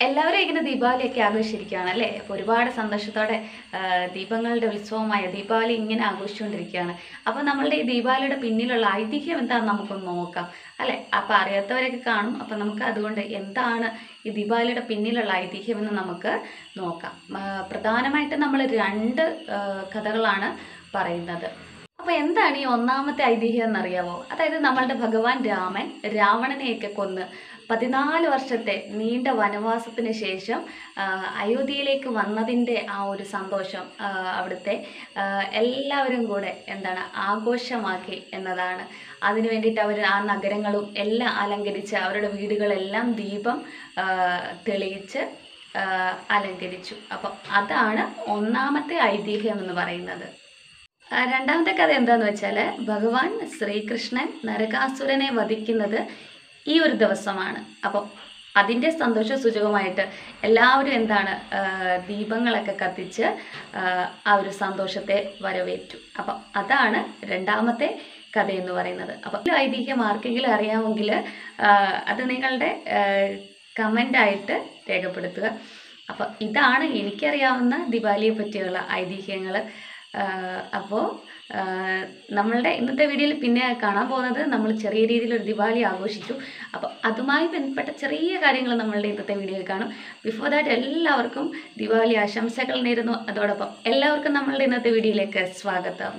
എല്ലാവരും ഇങ്ങനെ ദീപാവലിയൊക്കെ ആഘോഷിച്ചിരിക്കുകയാണ് അല്ലേ അപ്പോൾ ഒരുപാട് സന്തോഷത്തോടെ ആ, ദീപങ്ങളുടെ ഉത്സവമായ ദീപാവലി ഇങ്ങനെ ആഘോഷിച്ചുകൊണ്ടിരിക്കുകയാണ് അപ്പോൾ നമ്മളുടെ ഈ ദീപാവലിയുടെ പിന്നിലുള്ള ഐതിഹ്യം എന്താണെന്ന് നമുക്കൊന്ന് നോക്കാം അല്ലേ അപ്പോൾ അറിയാത്തവരൊക്കെ കാണും അപ്പോൾ നമുക്ക് അതുകൊണ്ട് എന്താണ് ഈ ദീപാവലിയുടെ പിന്നിലുള്ള ഐതിഹ്യം എന്ന് നമുക്ക് നോക്കാം ആ, പ്രധാനമായിട്ട് നമ്മൾ രണ്ട് ആ, കഥകളാണ് പറയുന്നത് അപ്പോൾ എന്താണ് ഈ ഒന്നാമത്തെ ഐതിഹ്യം എന്നറിയാമോ അതായത് നമ്മളുടെ ഭഗവാൻ രാമൻ രാവണനെയൊക്കെ കൊന്ന് പതിനാല് വർഷത്തെ നീണ്ട വനവാസത്തിന് ശേഷം ആ, അയോധ്യയിലേക്ക് വന്നതിൻ്റെ ആ ഒരു സന്തോഷം ആ, അവിടുത്തെ ആ, എല്ലാവരും കൂടെ എന്താണ് ആഘോഷമാക്കി എന്നതാണ് അതിനു വേണ്ടിയിട്ട് അവർ ആ നഗരങ്ങളും എല്ലാം അലങ്കരിച്ച് അവരുടെ വീടുകളെല്ലാം ദീപം ആ, തെളിയിച്ച് ആ, അലങ്കരിച്ചു അപ്പം അതാണ് ഒന്നാമത്തെ ഐതിഹ്യം എന്ന് പറയുന്നത് ആ, രണ്ടാമത്തെ കഥ എന്താന്ന് വെച്ചാൽ ഭഗവാൻ ശ്രീകൃഷ്ണൻ നരകാസുരനെ വധിക്കുന്നത് ഈ ഒരു ദിവസമാണ് അപ്പം അതിൻ്റെ സന്തോഷ സൂചകമായിട്ട് എല്ലാവരും എന്താണ് ആ, ദീപങ്ങളൊക്കെ കത്തിച്ച് ആ, ആ ഒരു സന്തോഷത്തെ വരവേറ്റു അപ്പം അതാണ് രണ്ടാമത്തെ കഥ എന്ന് പറയുന്നത് അപ്പം ഈ ഐതിഹ്യം ആർക്കെങ്കിലും അറിയാമെങ്കിൽ ആ, അത് നിങ്ങളുടെ കമൻ്റായിട്ട് രേഖപ്പെടുത്തുക അപ്പം ഇതാണ് എനിക്കറിയാവുന്ന ദിവാലിയെ പറ്റിയുള്ള ഐതിഹ്യങ്ങൾ അപ്പോൾ നമ്മളുടെ ഇന്നത്തെ വീഡിയോയിൽ പിന്നെ കാണാൻ പോകുന്നത് നമ്മൾ ചെറിയ രീതിയിൽ ഒരു ദിവാലി ആഘോഷിച്ചു അപ്പോൾ അതുമായി ബന്ധപ്പെട്ട ചെറിയ കാര്യങ്ങൾ നമ്മളുടെ ഇന്നത്തെ വീഡിയോയിൽ കാണും ബിഫോർ ദാറ്റ് എല്ലാവർക്കും ദിവാലി ആശംസകൾ നേരുന്നു അതോടൊപ്പം എല്ലാവർക്കും നമ്മളുടെ ഇന്നത്തെ വീഡിയോയിലേക്ക് സ്വാഗതം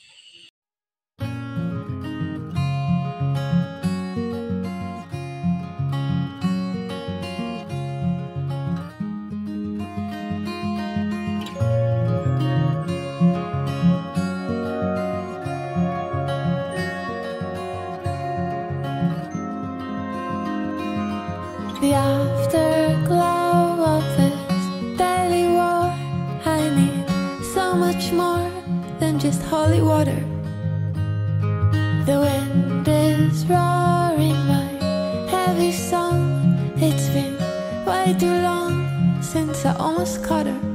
The afterglow of this daily war. I need so much more than just holy water. The wind is roaring my heavy song. It's been way too long since I almost caught her.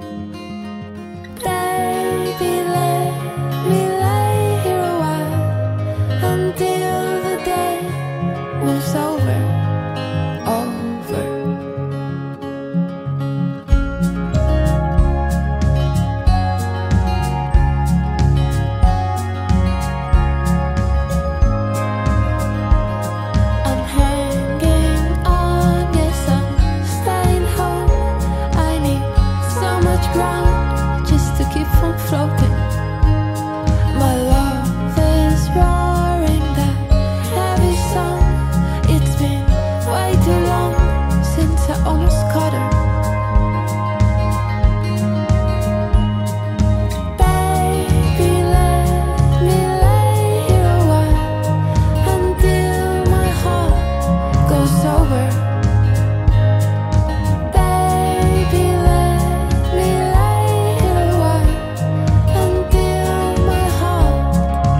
Baby, let me lay here a while until the day moves over over. I'm hanging on, yes, I'm staying home. I need so much ground just to keep from floating. My love is roaring that heavy song. It's been way too long since I almost caught her. Baby, let me lay here a while until my heart goes sober. Baby, let me lay here a while until my heart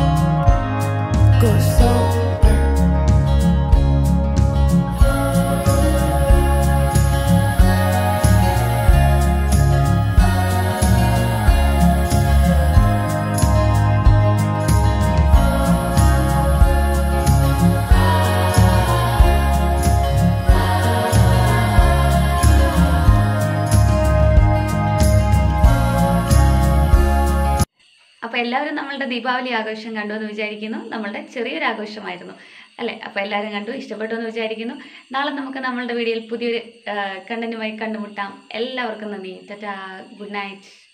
goes sober. അപ്പോൾ എല്ലാവരും നമ്മളുടെ ദീപാവലി ആഘോഷം കണ്ടു എന്ന് വിചാരിക്കുന്നു നമ്മളുടെ ചെറിയൊരു ആഘോഷമായിരുന്നു അല്ലേ അപ്പോൾ എല്ലാവരും കണ്ടു ഇഷ്ടപ്പെട്ടു എന്ന് വിചാരിക്കുന്നു നാളെ നമുക്ക് നമ്മളുടെ വീഡിയോയിൽ പുതിയൊരു കണ്ടന്റുമായി കണ്ടുമുട്ടാം എല്ലാവർക്കും നന്ദി ടാറ്റാ ഗുഡ് നൈറ്റ്